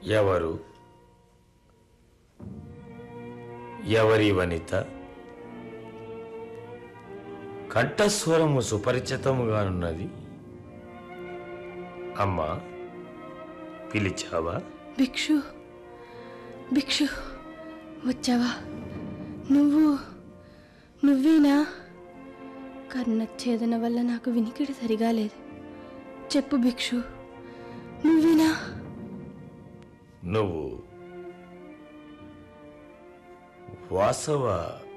ఎవరు ఎవరి వనిత కంఠస్వరము సుపరిచితముగానున్నది అమ్మా పిలిచావా భిక్షు భిక్షు వచ్చావా నువ్వు నువ్వేనా కర్ణఛేదన వల్ల నాకు వినికిడి సరిగా లేదు చెప్పు భిక్షు నువ్వేనా నువ్వు వాసవ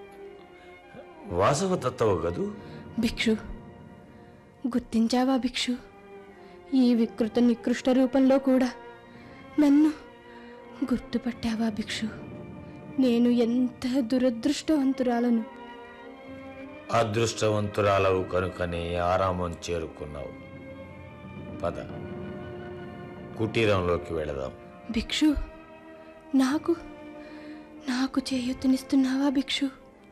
వాసవ తత్వ కదూ భిక్షు గుర్తించావా భిక్షు ఈ వికృత నికృష్ట రూపంలో కూడా నన్ను గుర్తుపట్టావా భిక్షు నేను ఎంత దురదృష్టవంతురాలను అదృష్టవంతురాలవు కనుకనే ఆరామం చేరుకున్నావు పద కుటీరంలోకి వెళదాం భిక్షు నాకు నాకు చేయూతనిస్తున్నావా భిక్షు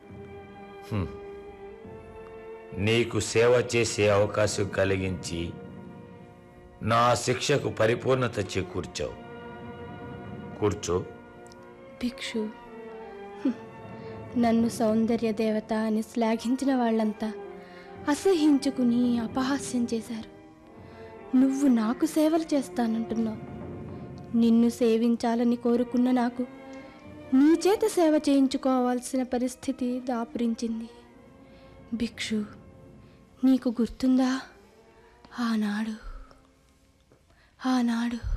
నీకు సేవ చేసే అవకాశం కలిగించి నా శిక్షకు పరిపూర్ణత చేకూర్చావు కూర్చో భిక్షు హ్మ్. నన్ను సౌందర్య దేవత అని శ్లాఘించిన వాళ్ళంతా అసహించుకుని అపహాస్యం చేశారు నువ్వు నాకు సేవలు చేస్తానంటున్నావు నిన్ను సేవించాలని కోరుకున్న నాకు నీ చేత సేవ చేయించుకోవాల్సిన పరిస్థితి దాపురించింది భిక్షు నీకు గుర్తుందా ఆనాడు ఆనాడు